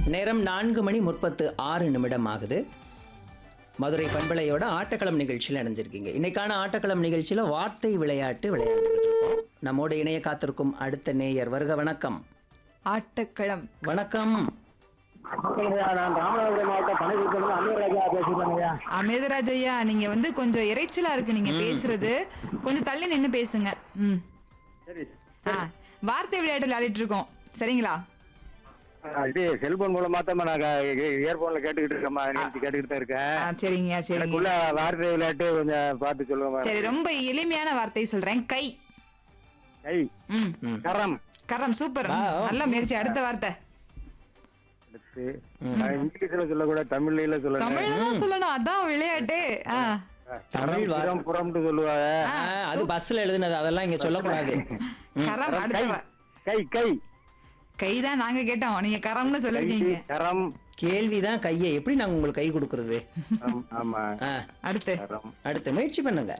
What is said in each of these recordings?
நேரம் நான்கு மணி முப்பத்து ஆறு நிமிடம் ஆகுது மதுரை பண்பலையோட ஆட்டக்களம் நிகழ்ச்சியில் இணைஞ்சிருக்கீங்க இன்னைக்கான ஆட்டக்களம் நிகழ்ச்சியில் வார்த்தை விளையாட்டு விளையாண்டுக்கிட்டு இருக்கோம் நம்மோட இணைய காத்திருக்கும் அடுத்த நேயர் வருக வணக்கம் ஆட்டக்களம் வணக்கம் நான் ராமநாதபுரம் மாவட்டம் பனைக்குளத்துல அமீர்ராஜா பேசுறேங்கய்யா அமிர்தராஜ் ஐயா நீங்க வந்து கொஞ்சம் இறைச்சலா இருக்கு நீங்க பேசுறது கொஞ்சம் தள்ளி நின்னு பேசுங்க ம் சரி ஆ வார்த்தை விளையாட்டு விளையாடிட்டு இருக்கோம் சரிங்களா ஆ, இது செல்போன் மூலமா தான் நான் இயர்போன்ல கேட்டுக்கிட்டு இருக்கேம்மா நிகழ்ச்சி கேட்டுக்கிட்டு தான் இருக்கேன் ஆ, சரிங்க சரிங்க எனக்குள்ள வார்த்தை விளையாட்டு கொஞ்சம் பார்த்து சொல்லுங்க சரி ரொம்ப எளிமையான வார்த்தை சொல்றேன் கை கை ம் கரம் கரம் சூப்பர் நல்ல முயற்சி அடுத்த வார்த்தை அடுத்து நான் இங்கிலீஷ்ல சொல்லக்கூடாது தமிழ்ல சொல்லணும் தமிழ்ல தான் சொல்லணும் அதான் விளையாட்டு ஆ தமிழ் வார்த்தை. புறம் புறம்னு சொல்லுவாங்க ஆ, அது பஸ்ல எழுதுனது அதெல்லாம் இங்க சொல்லக்கூடாது கரம் அடுத்த வா- கை கை கை தான் நாங்க கேட்டோம் நீங்க கரம்னு கை சொல்லிருக்கீங்க கரம் கேள்விதான் கையை எப்படி நாங்க உங்களுக்கு கை கொடுக்கறது ஆம், ஆமா ஆ, அடுத்து கரம் அடுத்து முயற்சி பண்ணுங்க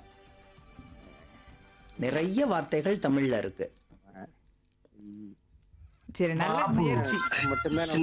நிறைய வார்த்தைகள் தமிழ்ல இருக்கு சரி நல்ல முயற்சி மட்டும்தான்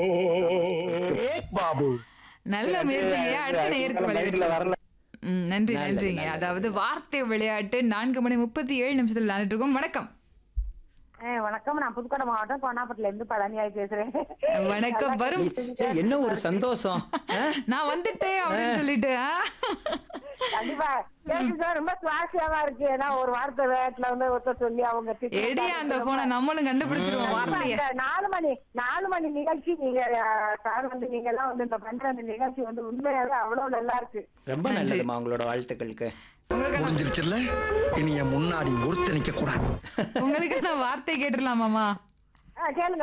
பாபு நல்ல முயற்சிங்க அடுத்த நேருக்கு லைட்ல விளையாட்டு வரல ம், நன்றி நல்லது, நன்றிங்க நல்லது. அதாவது வார்த்தை விளையாட்டு நான்கு மணி முப்பத்தி ஏழு நிமிஷத்துல விளையாண்டுட்டு இருக்கோம் வணக்கம் ஏ, வணக்கம் நான் புதுக்கோட்டை மாவட்டம் கோனாப்பட்டில இருந்து பழனியாய் பேசுறேன் வணக்கம் வரும் ஏய், என்ன ஒரு சந்தோஷம் ஆ? நான் வந்துட்டேன் அப்படின்னு சொல்லிட்டு ஆ? கண்டிப்பா கேட்டுட்டு ரொம்ப சுவாரஸ்யமா இருக்கு ஏன்னா ஒரு வார்த்தை வேட்ல வந்து ஒருத்தர் சொல்லி அவங்க திட்டி எடியா அந்த போனை நம்மளும் கண்டுபிடிச்சிருவோம் வார்த்தைய இந்த நாலு மணி நாலு மணி நிகழ்ச்சி நீங்க அஹ், சார் வந்து நீங்க எல்லாம் வந்து இந்த பண்ற அந்த நிகழ்ச்சி வந்து உண்மையாவே அவ்வளவு நல்லா இருக்கு ரொம்ப நல்லதுமா உங்களோட வாழ்த்துக்களுக்கு உங்களுக்கு முடிஞ்சிருச்சுல்ல இனி என் முன்னாடி ஒருத்தர் நிக்க கூடாது உங்களுக்கு நான் வார்த்தை கேட்டுடலாமாமா அஹ், கேளுங்க